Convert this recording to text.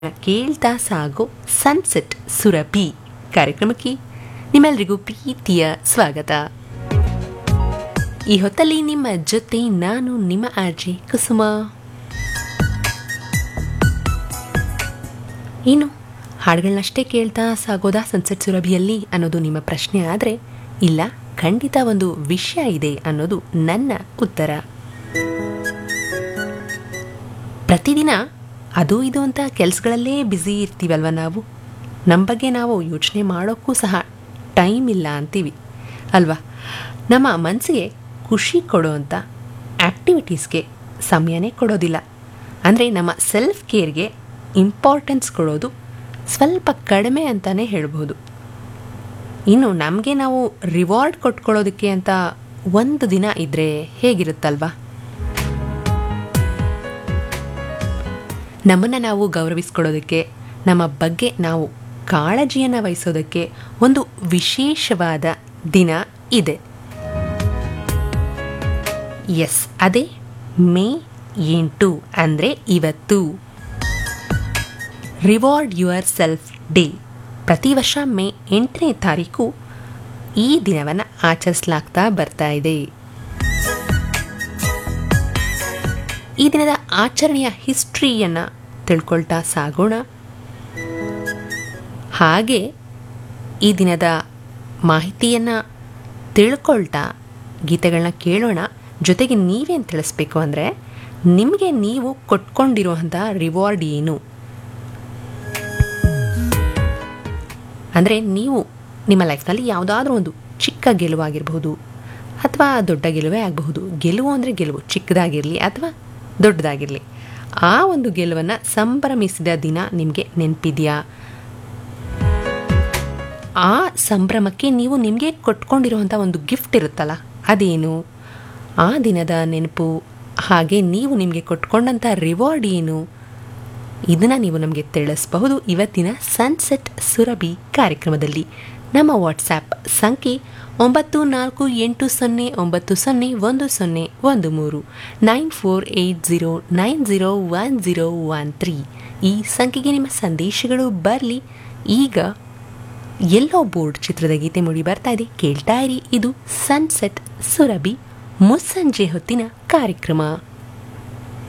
ಕೇಳ್ತಾ sago sunset Surabhi ಕಾರ್ಯಕ್ರಮಕ್ಕೆ ನಿಮ್ಮೆಲ್ರಿಗೂ ಪ್ರೀತಿಯ ಸ್ವಾಗತ ಈ ಹೊತ್ತಲ್ಲಿ ನಿಮ್ಮ ಜೊತೆ ನಾನು ನಿಮ್ಮ ಆರ್ಜೆ ಕುಸುಮ ಏನು ಹಾಡುಗಳನ್ನಷ್ಟೇ ಕೇಳ್ತಾ ಸಾಗೋದಾ ಸನ್ಸೆಟ್ ಸುರಭಿಯಲ್ಲಿ ಅನ್ನೋದು ನಿಮ್ಮ ಪ್ರಶ್ನೆ ಆದರೆ ಇಲ್ಲ ಖಂಡಿತ ಒಂದು ವಿಷಯ ಇದೆ ಅನ್ನೋದು ನನ್ನ ಉತ್ತರ ಪ್ರತಿದಿನ ಅದು ಇದು ಅಂತ ಕೆಲಸಗಳಲ್ಲೇ ಬ್ಯುಸಿ ಇರ್ತೀವಲ್ವ ನಾವು ನಮ್ಮ ಬಗ್ಗೆ ನಾವು ಯೋಚನೆ ಮಾಡೋಕ್ಕೂ ಸಹ ಟೈಮ್ ಇಲ್ಲ ಅಂತೀವಿ ಅಲ್ವಾ ನಮ್ಮ ಮನಸ್ಸಿಗೆ ಖುಷಿ ಕೊಡೋವಂಥ ಆ್ಯಕ್ಟಿವಿಟೀಸ್ಗೆ ಸಮಯನೇ ಕೊಡೋದಿಲ್ಲ ಅಂದರೆ ನಮ್ಮ ಸೆಲ್ಫ್ ಕೇರ್ಗೆ ಇಂಪಾರ್ಟೆನ್ಸ್ ಕೊಡೋದು ಸ್ವಲ್ಪ ಕಡಿಮೆ ಅಂತಲೇ ಹೇಳ್ಬೋದು ಇನ್ನು ನಮಗೆ ನಾವು ರಿವಾರ್ಡ್ ಕೊಟ್ಕೊಳ್ಳೋದಕ್ಕೆ ಅಂತ ಒಂದು ದಿನ ಇದ್ದರೆ ಹೇಗಿರುತ್ತಲ್ವಾ ನಮ್ಮನ್ನು ನಾವು ಗೌರವಿಸ್ಕೊಳ್ಳೋದಕ್ಕೆ ನಮ್ಮ ಬಗ್ಗೆ ನಾವು ಕಾಳಜಿಯನ್ನು ವಹಿಸೋದಕ್ಕೆ ಒಂದು ವಿಶೇಷವಾದ ದಿನ ಇದೆ ಎಸ್ ಅದೇ ಮೇ ಎಂಟು ಅಂದರೆ ಇವತ್ತು ರಿವಾರ್ಡ್ ಯುವರ್ ಸೆಲ್ಫ್ ಡೇ ಪ್ರತಿ ವರ್ಷ ಮೇ ಎಂಟನೇ ತಾರೀಕು ಈ ದಿನವನ್ನು ಆಚರಿಸಲಾಗ್ತಾ ಬರ್ತಾ ಇದೆ ಈ ದಿನದ ಆಚರಣೆಯ ಹಿಸ್ಟ್ರಿಯನ್ನು ತಿಳ್ಕೊಳ್ತಾ ಸಾಗೋಣ ಹಾಗೆ ಈ ದಿನದ ಮಾಹಿತಿಯನ್ನು ತಿಳ್ಕೊಳ್ತಾ ಗೀತೆಗಳನ್ನ ಕೇಳೋಣ ಜೊತೆಗೆ ನೀವೇನು ತಿಳಿಸ್ಬೇಕು ಅಂದರೆ ನಿಮಗೆ ನೀವು ಕೊಟ್ಕೊಂಡಿರುವಂಥ ರಿವಾರ್ಡ್ ಏನು ಅಂದರೆ ನೀವು ನಿಮ್ಮ ಲೈಫ್ನಲ್ಲಿ ಯಾವುದಾದ್ರೂ ಒಂದು ಚಿಕ್ಕ ಗೆಲುವಾಗಿರಬಹುದು ಅಥವಾ ದೊಡ್ಡ ಗೆಲುವೇ ಆಗಬಹುದು ಗೆಲುವು ಅಂದರೆ ಗೆಲುವು ಚಿಕ್ಕದಾಗಿರಲಿ ಅಥವಾ ದೊಡ್ಡದಾಗಿರಲಿ ಆ ಒಂದು ಗೆಲುವನ್ನು ಸಂಭ್ರಮಿಸಿದ ದಿನ ನಿಮಗೆ ನೆನಪಿದೆಯಾ ಆ ಸಂಭ್ರಮಕ್ಕೆ ನೀವು ನಿಮಗೆ ಕೊಟ್ಕೊಂಡಿರುವಂಥ ಒಂದು ಗಿಫ್ಟ್ ಇರುತ್ತಲ್ಲ ಅದೇನು ಆ ದಿನದ ನೆನಪು ಹಾಗೆ ನೀವು ನಿಮಗೆ ಕೊಟ್ಕೊಂಡಂಥ ರಿವಾರ್ಡ್ ಏನು ಇದನ್ನು ನೀವು ನಮಗೆ ತಿಳಿಸಬಹುದು ಇವತ್ತಿನ ಸನ್ಸೆಟ್ ಸುರಭಿ ಕಾರ್ಯಕ್ರಮದಲ್ಲಿ ನಮ್ಮ ವಾಟ್ಸ್ಯಾಪ್ ಸಂಖ್ಯೆ ಒಂಬತ್ತು ನಾಲ್ಕು ಎಂಟು ಸೊನ್ನೆ ಒಂಬತ್ತು ಸೊನ್ನೆ ಒಂದು ಸೊನ್ನೆ ಒಂದು ಮೂರು nine four eight zero nine zero one zero one three ಈ ಸಂಖ್ಯೆಗೆ ನಿಮ್ಮ ಸಂದೇಶಗಳು ಬರಲಿ ಈಗ ಎಲ್ಲೋ ಬೋರ್ಡ್ ಚಿತ್ರದ ಗೀತೆ ಮೂಡಿ ಬರ್ತಾ ಇದೆ ಕೇಳ್ತಾ ಇರಿ ಇದು ಸನ್ಸೆಟ್ ಸುರಭಿ ಮುಸ್ಸಂಜೆ ಹೊತ್ತಿನ ಕಾರ್ಯಕ್ರಮ